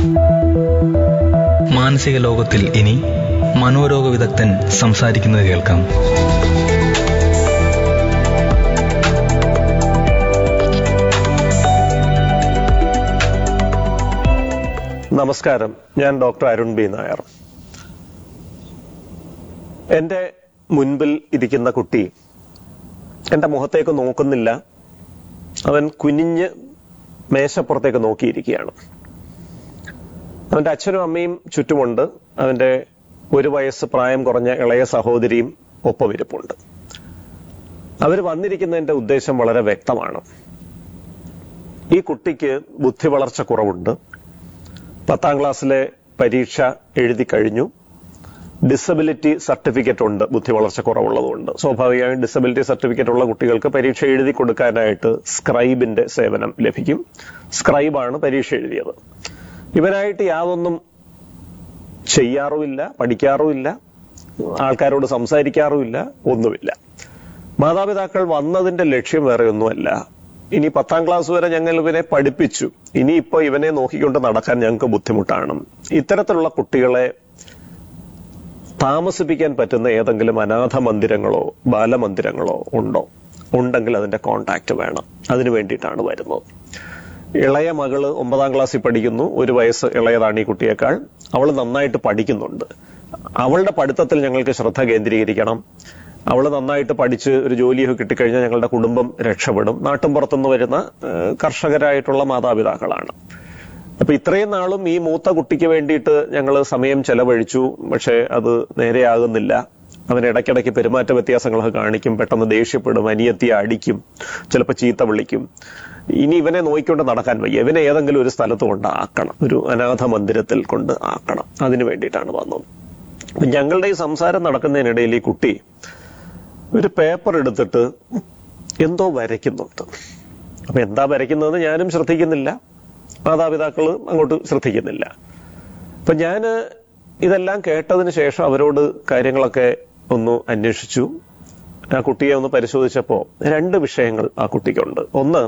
മാനസിക ലോകത്തിൽ ഇനി മനോരോഗ വിദഗ്ധൻ സംസാരിക്കുന്നത് കേൾക്കാം നമസ്കാരം ഞാൻ ഡോക്ടർ അരുൺ ബി നായർ എന്റെ മുൻപിൽ ഇരിക്കുന്ന കുട്ടി എന്റെ മുഖത്തേക്ക് നോക്കുന്നില്ല അവൻ കുനിഞ്ഞ് മേശപ്പുറത്തേക്ക് നോക്കിയിരിക്കുകയാണ് അവന്റെ അച്ഛനും അമ്മയും ചുറ്റുമുണ്ട് അവന്റെ ഒരു വയസ്സ് പ്രായം കുറഞ്ഞ ഇളയ സഹോദരിയും ഒപ്പം ഇരിപ്പുണ്ട് അവർ വന്നിരിക്കുന്നതിന്റെ ഉദ്ദേശം വളരെ വ്യക്തമാണ് ഈ കുട്ടിക്ക് ബുദ്ധി വളർച്ച കുറവുണ്ട് പത്താം ക്ലാസ്സിലെ പരീക്ഷ എഴുതി കഴിഞ്ഞു ഡിസബിലിറ്റി സർട്ടിഫിക്കറ്റ് ഉണ്ട് ബുദ്ധി വളർച്ച കുറവുള്ളതുകൊണ്ട് സ്വാഭാവികമായും ഡിസബിലിറ്റി സർട്ടിഫിക്കറ്റ് ഉള്ള കുട്ടികൾക്ക് പരീക്ഷ എഴുതി കൊടുക്കാനായിട്ട് സ്ക്രൈബിന്റെ സേവനം ലഭിക്കും സ്ക്രൈബാണ് പരീക്ഷ എഴുതിയത് ഇവനായിട്ട് യാതൊന്നും ചെയ്യാറുമില്ല പഠിക്കാറുമില്ല ആൾക്കാരോട് സംസാരിക്കാറുമില്ല ഒന്നുമില്ല മാതാപിതാക്കൾ വന്നതിന്റെ ലക്ഷ്യം വേറെ ഒന്നുമല്ല ഇനി പത്താം ക്ലാസ് വരെ ഞങ്ങൾ ഇവനെ പഠിപ്പിച്ചു ഇനിയിപ്പോ ഇവനെ നോക്കിക്കൊണ്ട് നടക്കാൻ ഞങ്ങൾക്ക് ബുദ്ധിമുട്ടാണ് ഇത്തരത്തിലുള്ള കുട്ടികളെ താമസിപ്പിക്കാൻ പറ്റുന്ന ഏതെങ്കിലും അനാഥ മന്ദിരങ്ങളോ ബാലമന്ദിരങ്ങളോ ഉണ്ടോ ഉണ്ടെങ്കിൽ അതിന്റെ കോണ്ടാക്ട് വേണം അതിനു വേണ്ടിയിട്ടാണ് വരുന്നത് ഇളയ മകള് ഒമ്പതാം ക്ലാസ്സിൽ പഠിക്കുന്നു ഒരു വയസ്സ് ഇളയതാണ് ഈ കുട്ടിയേക്കാൾ അവൾ നന്നായിട്ട് പഠിക്കുന്നുണ്ട് അവളുടെ പഠിത്തത്തിൽ ഞങ്ങൾക്ക് ശ്രദ്ധ കേന്ദ്രീകരിക്കണം അവൾ നന്നായിട്ട് പഠിച്ച് ഒരു ജോലിയൊക്കെ കിട്ടിക്കഴിഞ്ഞാൽ ഞങ്ങളുടെ കുടുംബം രക്ഷപ്പെടും നാട്ടിൻപുറത്തുനിന്ന് വരുന്ന ഏഹ്, കർഷകരായിട്ടുള്ള മാതാപിതാക്കളാണ് അപ്പൊ ഇത്രയും നാളും ഈ മൂത്ത കുട്ടിക്ക് വേണ്ടിയിട്ട് ഞങ്ങൾ സമയം ചെലവഴിച്ചു പക്ഷെ അത് നേരെയാകുന്നില്ല അവൻ ഇടയ്ക്കിടയ്ക്ക് പെരുമാറ്റ വ്യത്യാസങ്ങളൊക്കെ കാണിക്കും പെട്ടെന്ന് ദേഷ്യപ്പെടും അനിയത്തിയെ അടിക്കും ചിലപ്പോൾ ചീത്ത വിളിക്കും ഇനി ഇവനെ നോക്കിക്കൊണ്ട് നടക്കാൻ വയ്യ ഇവനെ ഏതെങ്കിലും ഒരു സ്ഥലത്ത് കൊണ്ട് ആക്കണം ഒരു അനാഥ മന്ദിരത്തിൽ കൊണ്ട് ആക്കണം അതിനു വേണ്ടിയിട്ടാണ് വന്നത് അപ്പൊ ഞങ്ങളുടെ ഈ സംസാരം നടക്കുന്നതിനിടയിൽ ഈ കുട്ടി ഒരു പേപ്പർ എടുത്തിട്ട് എന്തോ വരയ്ക്കുന്നുണ്ട് അപ്പൊ എന്താ വരയ്ക്കുന്നത് ഞാനും ശ്രദ്ധിക്കുന്നില്ല മാതാപിതാക്കള് അങ്ങോട്ട് ശ്രദ്ധിക്കുന്നില്ല അപ്പൊ ഞാന് ഇതെല്ലാം കേട്ടതിന് ശേഷം അവരോട് കാര്യങ്ങളൊക്കെ ഒന്ന് അന്വേഷിച്ചു ആ കുട്ടിയെ ഒന്ന് പരിശോധിച്ചപ്പോ രണ്ട് വിഷയങ്ങൾ ആ കുട്ടിക്കുണ്ട് ഒന്ന്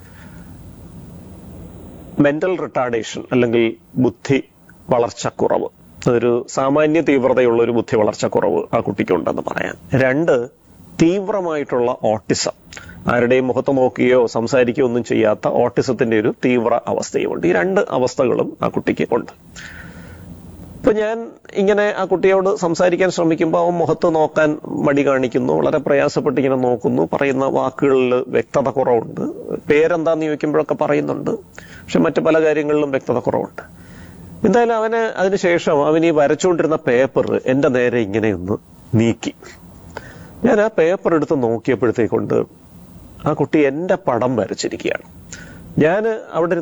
മെന്റൽ റിട്ടാർഡേഷൻ അല്ലെങ്കിൽ ബുദ്ധി വളർച്ചക്കുറവ് അതൊരു സാമാന്യ തീവ്രതയുള്ള ഒരു ബുദ്ധി വളർച്ചക്കുറവ് ആ കുട്ടിക്കുണ്ടെന്ന് പറയാം രണ്ട് തീവ്രമായിട്ടുള്ള ഓട്ടിസം ആരുടെയും മുഖത്ത് നോക്കുകയോ സംസാരിക്കുകയോ ഒന്നും ചെയ്യാത്ത ഓട്ടിസത്തിന്റെ ഒരു തീവ്ര അവസ്ഥയുമുണ്ട് ഈ രണ്ട് അവസ്ഥകളും ആ കുട്ടിക്ക് ഉണ്ട് ഇപ്പൊ ഞാൻ ഇങ്ങനെ ആ കുട്ടിയോട് സംസാരിക്കാൻ ശ്രമിക്കുമ്പോൾ അവൻ മുഖത്ത് നോക്കാൻ മടി കാണിക്കുന്നു വളരെ പ്രയാസപ്പെട്ട് ഇങ്ങനെ നോക്കുന്നു പറയുന്ന വാക്കുകളിൽ വ്യക്തത കുറവുണ്ട് പേരെന്താന്ന് ചോദിക്കുമ്പോഴൊക്കെ പറയുന്നുണ്ട് പക്ഷെ മറ്റു പല കാര്യങ്ങളിലും വ്യക്തത കുറവുണ്ട് എന്തായാലും അവന് അതിനുശേഷം അവൻ ഈ വരച്ചുകൊണ്ടിരുന്ന പേപ്പർ എന്റെ നേരെ ഇങ്ങനെ ഒന്ന് നീക്കി ഞാൻ ആ പേപ്പർ എടുത്ത് നോക്കിയപ്പോഴത്തേക്കൊണ്ട് ആ കുട്ടി എന്റെ പടം വരച്ചിരിക്കുകയാണ് ഞാൻ അവിടെ